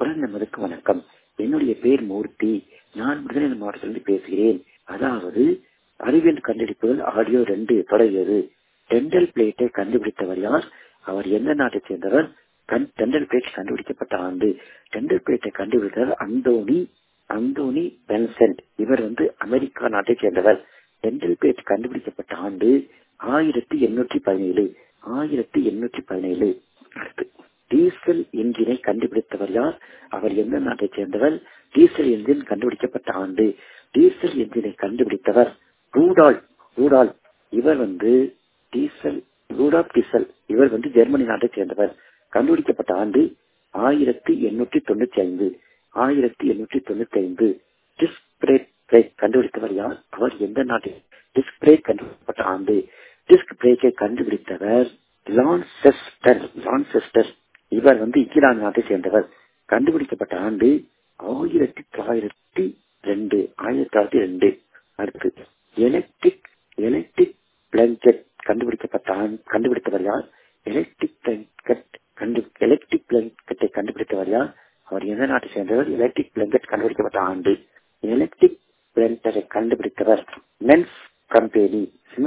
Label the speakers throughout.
Speaker 1: குரல் நமதுக்கு வணக்கம் என்னுடைய பேர் மூர்த்தி நான் விருதுநகர் மாவட்டத்திலிருந்து பேசுகிறேன் அதாவது அறிவியல் கண்டுபிடிப்புகள் ஆடியோ ரெண்டு தொடங்கியது டெண்டல் பிளேட்டை கண்டுபிடித்தவர் யார் அவர் எந்த நாட்டைச் சேர்ந்தவர் கண் டெண்டல் பிளேட் கண்டுபிடிக்கப்பட்ட ஆண்டு டெண்டல் பிளேட்டை கண்டுபிடித்தவர் அந்தோனி அந்தோனி பென்சென்ட் இவர் வந்து அமெரிக்கா நாட்டைச் சேர்ந்தவர் டெண்டல் பிளேட் கண்டுபிடிக்கப்பட்ட ஆண்டு ஆயிரத்தி எண்ணூற்றி பதினேழு ஆயிரத்தி எண்ணூற்றி பதினேழு அடுத்து டீசல் என்ஜினை கண்டுபிடித்தவர் யார் அவர் எந்த நாட்டைச் சேர்ந்தவர் டீசல் என்ஜின் கண்டுபிடிக்கப்பட்ட ஆண்டு டீசல் என்ஜினை கண்டுபிடித்தவர் ரூடால் ரூடால் இவர் வந்து டீசல் ரூடாப் டீசல் இவர் வந்து ஜெர்மனி நாட்டைச் சேர்ந்தவர் கண்டுபிடிக்கப்பட்ட ஆண்டு ஆயிரத்தி எண்ணூற்றி தொண்ணூத்தி ஐந்து ஆயிரத்தி எண்ணூற்றி தொண்ணூத்தி ஐந்து டிஸ்க் பிரேக் பிரேக் கண்டுபிடித்தவர் யார் அவர் எந்த நாட்டில் டிஸ்க் பிரேக் கண்டுபிடிக்கப்பட்ட ஆண்டு டிஸ்க் பிரேக்கை கண்டுபிடித்தவர் லான்செஸ்டர் லான்செஸ்டர் இவர் வந்து இங்கிலாந்து நாட்டை சேர்ந்தவர் கண்டுபிடிக்கப்பட்ட ஆண்டு ஆயிரத்தி தொள்ளாயிரத்தி ரெண்டு ஆயிரத்தி தொள்ளாயிரத்தி ரெண்டு அடுத்து எலக்ட்ரிக் எலக்ட்ரிக் பிளாங்கெட் கண்டுபிடிக்கப்பட்ட கண்டுபிடித்தவர் யார் எலக்ட்ரிக் பிளாங்கெட் கண்டு எலக்ட்ரிக் பிளாங்கெட்டை கண்டுபிடித்தவர் யார் அவர் எந்த நாட்டை சேர்ந்தவர் எலக்ட்ரிக் பிளாங்கெட் கண்டுபிடிக்கப்பட்ட ஆண்டு எலக்ட்ரிக் பிளாங்கெட்டை கண்டுபிடித்தவர் மென்ஸ் கம்பெனி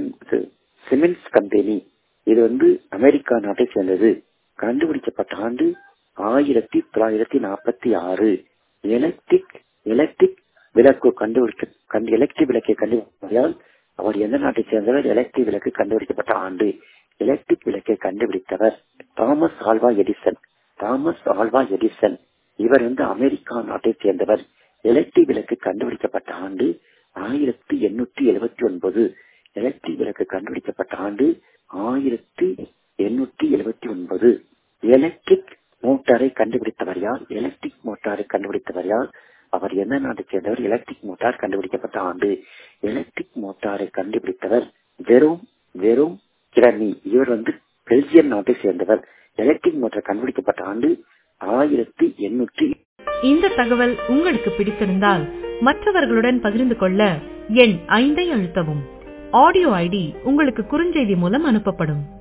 Speaker 1: சிமெண்ட்ஸ் கம்பெனி இது வந்து அமெரிக்கா நாட்டை சேர்ந்தது கண்டுபிடிக்கப்பட்ட ஆண்டு ஆயிரத்தி தொள்ளாயிரத்தி நாற்பத்தி ஆறு எலக்ட்ரிக் எலக்ட்ரிக் விளக்கு கண்டுபிடிக்க கண்டு எலக்ட்ரிக் விளக்கை கண்டுபிடிப்பதால் அவர் எந்த நாட்டை சேர்ந்தவர் எலக்ட்ரிக் விளக்கு கண்டுபிடிக்கப்பட்ட ஆண்டு எலக்ட்ரிக் விளக்கை கண்டுபிடித்தவர் Thomas Alva Edison Thomas Alva Edison இவர் வந்து அமெரிக்கா நாட்டை சேர்ந்தவர் எலக்ட்ரிக் விளக்கு கண்டுபிடிக்கப்பட்ட ஆண்டு ஆயிரத்தி எண்ணூற்றி எழுபத்தி ஒன்பது எலக்ட்ரிக் விளக்கு கண்டுபிடிக்கப்பட்ட ஆண்டு ஆயிரத்தி எண்ணூற்றி எழுபத்தி ஒன்பது எலக்ட்ரிக் மோட்டாரை கண்டுபிடித்தவர் யார் எலக்ட்ரிக் மோட்டாரை கண்டுபிடித்தவர் யார் அவர் எந்த நாட்டை சேர்ந்தவர் எலக்ட்ரிக் மோட்டார் கண்டுபிடிக்கப்பட்ட ஆண்டு எலக்ட்ரிக் மோட்டாரை கண்டுபிடித்தவர் வெறும் வெறும் கிரணி இவர் வந்து பெல்ஜியம் நாட்டை சேர்ந்தவர் எலக்ட்ரிக் மோட்டார் கண்டுபிடிக்கப்பட்ட ஆண்டு ஆயிரத்தி எண்ணூற்றி
Speaker 2: இந்த தகவல் உங்களுக்கு பிடித்திருந்தால் மற்றவர்களுடன் பகிர்ந்து கொள்ள எண் ஐந்தை அழுத்தவும் ஆடியோ ஐடி உங்களுக்கு குறுஞ்செய்தி மூலம் அனுப்பப்படும்